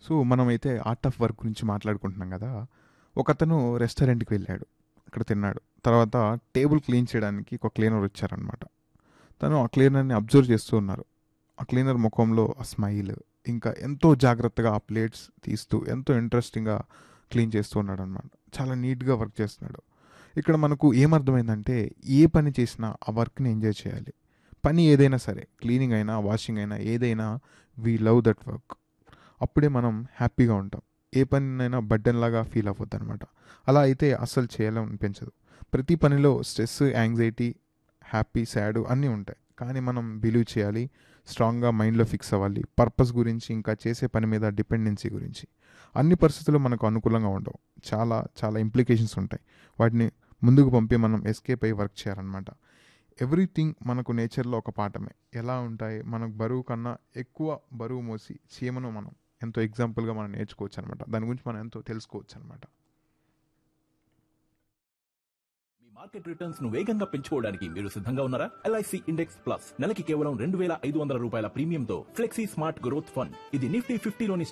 so మనమైతే art of work గురించి మాట్లాడుకుంటున్నాం కదా ఒకతను రెస్టారెంట్కి వెళ్ళాడు అక్కడ తిన్నాడు తర్వాత టేబుల్ క్లీన్ చేయడానికి ఒక క్లీనర్ వచ్చారనమాట తను ఆ క్లీనర్ని అబ్జర్వ్ చేస్తూ ఉన్నారు ఆ క్లీనర్ ముఖంలో ఆ స్మైల్ ఇంకా ఎంతో జాగ్రత్తగా ఆ ప్లేట్స్ తీస్తూ ఎంతో ఇంట్రెస్టింగ్గా క్లీన్ చేస్తూ ఉన్నాడు అనమాట చాలా నీట్గా వర్క్ చేస్తున్నాడు ఇక్కడ మనకు ఏమర్థమైందంటే ఏ పని చేసినా ఆ వర్క్ని ఎంజాయ్ చేయాలి పని ఏదైనా సరే క్లీనింగ్ అయినా వాషింగ్ అయినా ఏదైనా వీ లవ్ దట్ వర్క్ అప్పుడే మనం హ్యాపీగా ఉంటాం ఏ పనినైనా బడ్డెన్ లాగా ఫీల్ అవ్వద్దు అనమాట అలా అయితే అస్సలు చేయాలనిపించదు ప్రతి పనిలో స్ట్రెస్ యాంగ్జైటీ హ్యాపీ సాడ్ అన్నీ ఉంటాయి కానీ మనం బిలీవ్ చేయాలి స్ట్రాంగ్గా మైండ్లో ఫిక్స్ అవ్వాలి పర్పస్ గురించి ఇంకా చేసే పని మీద డిపెండెన్సీ గురించి అన్ని పరిస్థితులు మనకు అనుకూలంగా ఉండవు చాలా చాలా ఇంప్లికేషన్స్ ఉంటాయి వాటిని ముందుకు పంపి మనం ఎస్కేప్ అయ్యి వర్క్ చేయాలన్నమాట ఎవ్రీథింగ్ మనకు నేచర్లో ఒక పాఠమే ఎలా ఉంటాయి మనకు బరువు కన్నా ఎక్కువ బరువు మోసి చీమను మనం ఎంతో ఎగ్జాంపుల్గా మనం నేర్చుకోవచ్చు అనమాట దాని గురించి మనం ఎంతో తెలుసుకోవచ్చు అనమాట మీ మార్కెట్ రిటర్న్స్ ను వేగంగా పెంచుకోవడానికి మీరు సిద్ధంగా ఉన్నారా ఎల్ఐసి ఇండెక్స్ ప్లస్ నెలకి కేవలం రెండు వేల ఐదు వందల రూపాయల ప్రీమియంతో ఫ్లెక్సీ స్మార్ట్ గ్రోత్ ఫండ్ ఇది నిఫ్టీ ఫిఫ్టీలోని